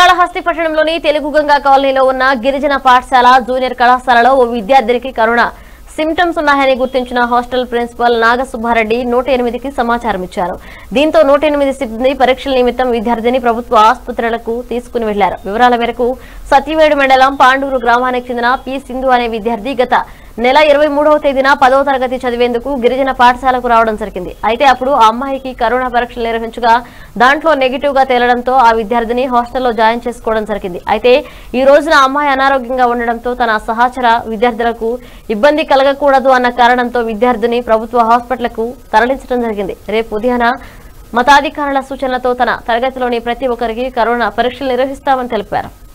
శ్రీకాళహస్తి పట్టణంలోని తెలుగు గంగా కాలనీలో ఉన్న గిరిజన పాఠశాల జూనియర్ కళాశాలలో ఓ విద్యార్థినికి కరోనా సిమ్టమ్స్ ఉన్నాయని గుర్తించిన హాస్టల్ ప్రిన్సిపల్ నాగసుబ్బారెడ్డి నూట ఎనిమిదికి సమాచారం ఇచ్చారు దీంతో నూట ఎనిమిది సిబ్బంది పరీక్షల నిమిత్తం విద్యార్థిని ప్రభుత్వ ఆసుపత్రులకు తీసుకుని వెళ్లారు వివరాల మేరకు సత్యవేడు మండలం పాండూరు గ్రామానికి చెందిన పి సింధు అనే విద్యార్థి గత నెల ఇరవై మూడవ తేదీన పదవ తరగతి చదివేందుకు గిరిజన పాఠశాలకు రావడం జరిగింది అయితే అప్పుడు ఆ అమ్మాయికి కరోనా పరీక్షలు నిర్వహించగా దాంట్లో నెగిటివ్ గా తేలడంతో ఆ విద్యార్థిని హాస్టల్లో జాయిన్ చేసుకోవడం జరిగింది అయితే ఈ రోజున ఆ అమ్మాయి అనారోగ్యంగా ఉండడంతో తన సహచర విద్యార్థులకు ఇబ్బంది కలగకూడదు అన్న కారణంతో విద్యార్థిని ప్రభుత్వ హాస్పిటల్కు తరలించడం జరిగింది రేపు ఉదయాన మతాధికారుల సూచనలతో తన తరగతిలోని ప్రతి ఒక్కరికి కరోనా పరీక్షలు నిర్వహిస్తామని తెలిపారు